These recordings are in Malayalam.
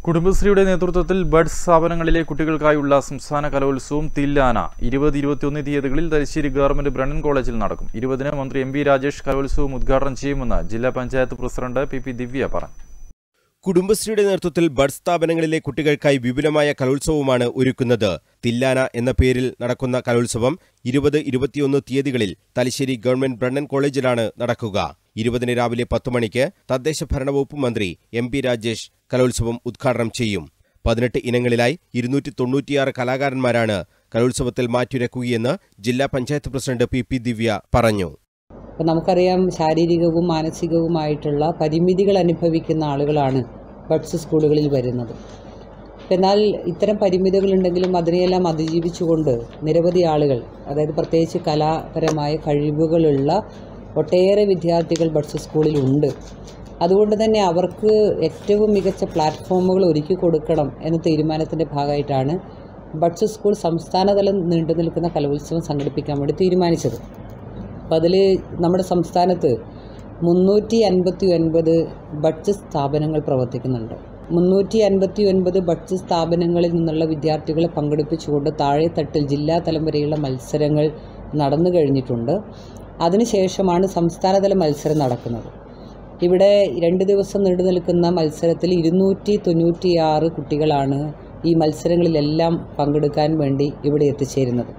കുടുംബശ്രീയുടെ നേതൃത്വത്തിൽ ബഡ് സ്ഥാപനങ്ങളിലെ കുട്ടികൾക്കായുള്ള സംസ്ഥാന കലോത്സവം തില്ലാന ഇരുപത് ഇരുപത്തിയൊന്ന് തീയതികളിൽ തലശ്ശേരി ഗവൺമെന്റ് ബ്രണ്ണൻ കോളേജിൽ നടക്കും ഇരുപതിന് മന്ത്രി എം ബി രാജേഷ് കലോത്സവം ഉദ്ഘാടനം ചെയ്യുമെന്ന് ജില്ലാ panchayat president P P Divya പറഞ്ഞു കുടുംബശ്രീയുടെ നേതൃത്വത്തിൽ ബഡ് സ്ഥാപനങ്ങളിലെ കുട്ടികൾക്കായി വിപുലമായ കലോത്സവമാണ് ഒരുക്കുന്നത് തില്ലാന എന്ന പേരിൽ നടക്കുന്ന കലോത്സവം ഇരുപത് ഇരുപത്തിയൊന്ന് തീയതികളിൽ തലശ്ശേരി ഗവൺമെന്റ് ബ്രണ്ണൻ കോളേജിലാണ് നടക്കുക ഇരുപതിന് രാവിലെ പത്ത് മണിക്ക് തദ്ദേശ ഭരണവകുപ്പ് മന്ത്രി എം പി രാജേഷ് കലോത്സവം ഉദ്ഘാടനം ചെയ്യും പതിനെട്ട് ഇനങ്ങളിലായി ഇരുന്നൂറ്റി തൊണ്ണൂറ്റിയാറ് കലാകാരന്മാരാണ് കലോത്സവത്തിൽ മാറ്റുരക്കുകയെന്ന് ജില്ലാ panchayat president P P Divya പറഞ്ഞു അപ്പോൾ നമുക്കറിയാം ശാരീരികവും മാനസികവുമായിട്ടുള്ള പരിമിതികൾ അനുഭവിക്കുന്ന ആളുകളാണ് ബഡ്സ് സ്കൂളുകളിൽ വരുന്നത് എന്നാൽ ഇത്തരം പരിമിതികളുണ്ടെങ്കിലും അതിനെയെല്ലാം അതിജീവിച്ചുകൊണ്ട് നിരവധി ആളുകൾ അതായത് പ്രത്യേകിച്ച് കലാപരമായ കഴിവുകളുള്ള ഒട്ടേറെ വിദ്യാർത്ഥികൾ ബഡ്സ് സ്കൂളിലുണ്ട് അതുകൊണ്ട് തന്നെ അവർക്ക് ഏറ്റവും മികച്ച പ്ലാറ്റ്ഫോമുകൾ ഒരുക്കി കൊടുക്കണം എന്ന തീരുമാനത്തിൻ്റെ ഭാഗമായിട്ടാണ് ബഡ്സ് സ്കൂൾ സംസ്ഥാനതലം നീണ്ടു നിൽക്കുന്ന കലോത്സവം സംഘടിപ്പിക്കാൻ വേണ്ടി തീരുമാനിച്ചത് അപ്പോൾ അതിൽ നമ്മുടെ സംസ്ഥാനത്ത് മുന്നൂറ്റി അൻപത്തി ഒൻപത് ബഡ്ജ് സ്ഥാപനങ്ങൾ പ്രവർത്തിക്കുന്നുണ്ട് മുന്നൂറ്റി അൻപത്തി ഒൻപത് ബഡ്ജ് സ്ഥാപനങ്ങളിൽ നിന്നുള്ള വിദ്യാർത്ഥികളെ പങ്കെടുപ്പിച്ചുകൊണ്ട് താഴെത്തട്ടിൽ ജില്ലാ തലം വരെയുള്ള മത്സരങ്ങൾ നടന്നു കഴിഞ്ഞിട്ടുണ്ട് അതിനുശേഷമാണ് സംസ്ഥാനതല മത്സരം നടക്കുന്നത് ഇവിടെ രണ്ട് ദിവസം നീണ്ടു നിൽക്കുന്ന മത്സരത്തിൽ ഇരുന്നൂറ്റി തൊണ്ണൂറ്റിയാറ് കുട്ടികളാണ് ഈ മത്സരങ്ങളിലെല്ലാം പങ്കെടുക്കാൻ വേണ്ടി ഇവിടെ എത്തിച്ചേരുന്നത്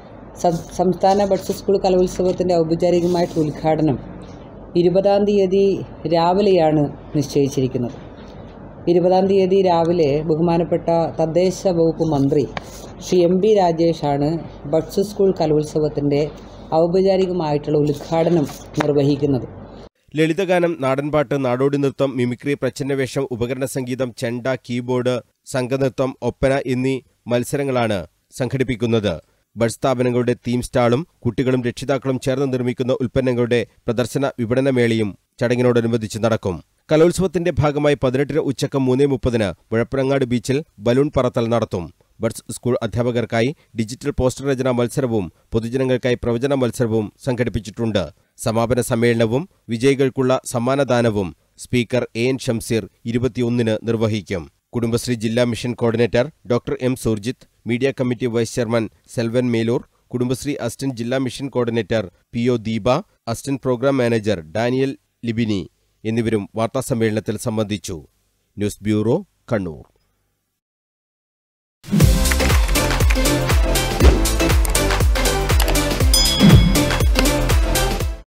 സം- സംസ്ഥാന ബഡ്സ് സ്കൂൾ കലോത്സവത്തിൻ്റെ ഔപചാരികമായിട്ടുള്ള ഉദ്ഘാടനം ഇരുപതാം തീയതി രാവിലെയാണ് നിശ്ചയിച്ചിരിക്കുന്നത് ഇരുപതാം തീയതി രാവിലെ ബഹുമാനപ്പെട്ട തദ്ദേശ വകുപ്പ് മന്ത്രി ശ്രീ എം ബി രാജേഷാണ് ബഡ്സ് സ്കൂൾ കലോത്സവത്തിൻ്റെ ഔപചാരികമായിട്ടുള്ള ഉദ്ഘാടനം നിർവഹിക്കുന്നത് ലളിതഗാനം നാടൻപാട്ട് നാടോടി നൃത്തം മിമിക്രി പ്രച്ഛന്നവേഷം ഉപകരണ സംഗീതം ചെണ്ട കീബോർഡ് സംഘനൃത്തം ഒപ്പന എന്നീ മത്സരങ്ങളാണ് സംഘടിപ്പിക്കുന്നത് ബഡ് സ്ഥാപനങ്ങളുടെ തീം സ്റ്റാളും കുട്ടികളും രക്ഷിതാക്കളും ചേർന്ന് നിർമ്മിക്കുന്ന ഉൽപ്പന്നങ്ങളുടെ പ്രദർശന വിപണനമേളയും ചടങ്ങിനോടനുബന്ധിച്ച് നടക്കും കലോത്സവത്തിന്റെ ഭാഗമായി പതിനെട്ടിന് ഉച്ചക്ക് മൂന്നേ മുപ്പതിന് മുഴപ്പിറങ്ങാട് ബീച്ചിൽ ബലൂൺ പറത്തൽ നടത്തും ബഡ്സ് സ്കൂൾ അധ്യാപകർക്കായി ഡിജിറ്റൽ പോസ്റ്റർ രചനാ മത്സരവും പൊതുജനങ്ങൾക്കായി പ്രവചന മത്സരവും സംഘടിപ്പിച്ചിട്ടുണ്ട് സമാപന സമ്മേളനവും വിജയികൾക്കുള്ള സമ്മാനദാനവും സ്പീക്കർ എ എൻ ഷംസീർ ഇരുപത്തിയൊന്നിന് നിർവഹിക്കും കുടുംബശ്രീ ജില്ലാ mission coordinator doctor M Surjith media committee vice chairman Selvan Melur Kudumbashree assistant ജില്ലാ mission coordinator P O Deepa assistant programme manager Daniel Libini എന്നിവരും വാർത്താസമ്മേളനത്തിൽ സംബന്ധിച്ചു ന്യൂസ് ബ്യൂറോ കണ്ണൂർ